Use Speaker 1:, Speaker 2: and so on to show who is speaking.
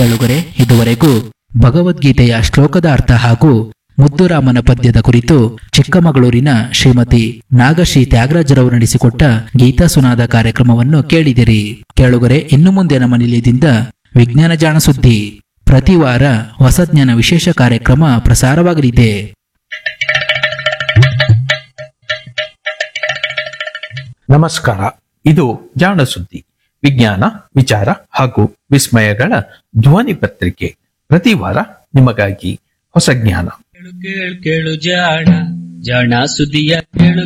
Speaker 1: ಕೇಳುಗರೆ ಇದುವರೆಗೂ ಭಗವದ್ಗೀತೆಯ ಶ್ಲೋಕದ ಅರ್ಥ ಹಾಗೂ ಮುದ್ದುರಾಮನ ಪದ್ಯದ ಕುರಿತು ಚಿಕ್ಕಮಗಳೂರಿನ ಶ್ರೀಮತಿ ನಾಗಶ್ರೀ ತ್ಯಾಗರಾಜರವರು ನಡೆಸಿಕೊಟ್ಟ ಗೀತಾ ಸುನಾದ ಕಾರ್ಯಕ್ರಮವನ್ನು ಕೇಳಿದಿರಿ ಕೇಳುಗರೆ ಇನ್ನು ಮುಂದೆ ನಮ್ಮ ನಿಲಯದಿಂದ ವಿಜ್ಞಾನ ಜಾಣ ಸುದ್ದಿ ಪ್ರತಿ ವಾರ ಹೊಸ ಜ್ಞಾನ ವಿಶೇಷ ಕಾರ್ಯಕ್ರಮ ಪ್ರಸಾರವಾಗಲಿದೆ
Speaker 2: ನಮಸ್ಕಾರ ಇದು ಜಾಣ ಸುದ್ದಿ ವಿಜ್ಞಾನ ವಿಚಾರ ಹಾಗೂ ವಿಸ್ಮಯಗಳ ಧ್ವನಿ ಪತ್ರಿಕೆ ಪ್ರತಿ ವಾರ ನಿಮಗಾಗಿ ಹೊಸ ಜ್ಞಾನ
Speaker 3: ಕೇಳು ಕೇಳು ಕೇಳು ಜಾಣ ಜಾಣ ಸುದ್ದಿಯ ಕೇಳು